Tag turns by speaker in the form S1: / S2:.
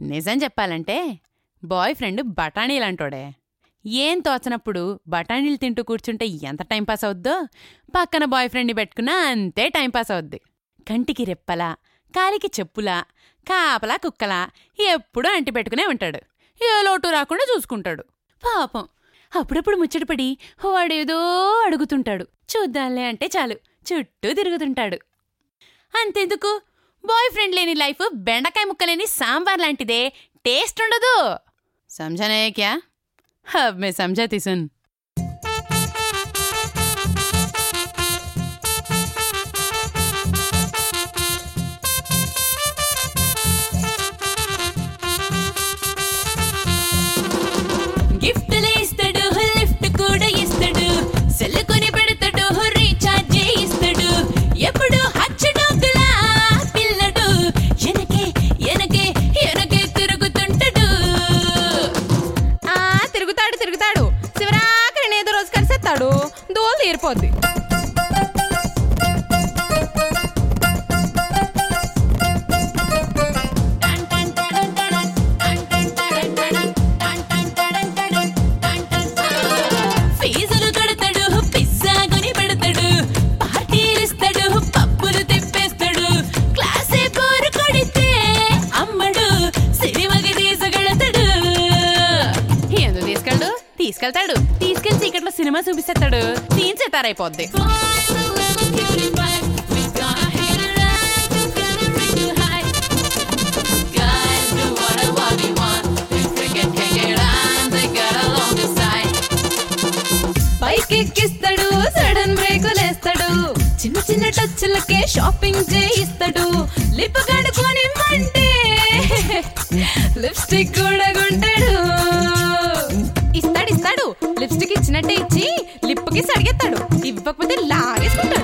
S1: నిజం చెప్పాలంటే boy friend బఠానీలంటోడే ఏం తోచనప్పుడు బఠానీలు తింటూ కూర్చుంటే ఎంత టైంపాస్ అవుద్దో పక్కన బాయ్ ఫ్రెండ్ని పెట్టుకున్నా అంతే టైంపాస్ అవుద్ది కంటికి రెప్పలా కాలికి చెప్పులా కాపలా కుక్కలా ఎప్పుడూ అంటి పెట్టుకునే ఉంటాడు ఏ లోటు రాకుండా చూసుకుంటాడు పాపం అప్పుడప్పుడు ముచ్చటపడి వాడేదో అడుగుతుంటాడు చూద్దాంలే అంటే చాలు చుట్టూ తిరుగుతుంటాడు అంతెందుకు బాయ్ ఫ్రెండ్ లేని లైఫ్ బెండకాయ ముక్కలేని సాంబార్ లాంటిదే టేస్ట్ ఉండదు సమझाने क्या अब मैं समझाती सुन గిఫ్ట్లు ఇస్తాడు లిఫ్ట్ కూడా ఇస్తాడు సెల్ కొని పెడతాడు రీఛార్జ్ ఇస్తాడు ఎప్పుడు హచ్చడోకులా పిల్లడు ఎనకే ఎనకే ఎనకే తిరుగుతుంటాడు
S2: ఆ తిరుగుతాడు తిరుగుతాడు శివరాకరిని ఏదో రోజు కలిసేస్తాడు దోలు తీరిపోద్ది
S1: ఫీజులు కడతాడు పిజ్జా కొని పెడతాడు పార్టీలు ఇస్తాడు పప్పులు తిప్పేస్తాడు క్లాసే బోరు కొడితే అమ్మడు సినిమాకి తీసుకెళ్తాడు ఎందుకు తీసుకెళ్ళడు తీసుకెళ్తాడు తీసుకెళ్లి చీకట్లో సినిమా చూపిస్తాడు తీన్సేతారైపోద్ది Guys do whatever we want. If we can take it on, they got along the side.
S2: పైకి ఎక్కిస్తాడు సడన్ బ్రేకులేస్తాడు చిన్న చిన్న టచ్లకే షాపింగ్ చేయిస్తాడు లిప్ కడుకొని మంటే లిప్స్టిక్ కూడా కొంటాడు ఇస్తాడు ఇస్తాడు లిప్స్టిక్ ఇచ్చినట్టే ఇచ్చి లిప్ కి సడిగేస్తాడు ఇవ్వకపోతే లాగేసుకుంటాడు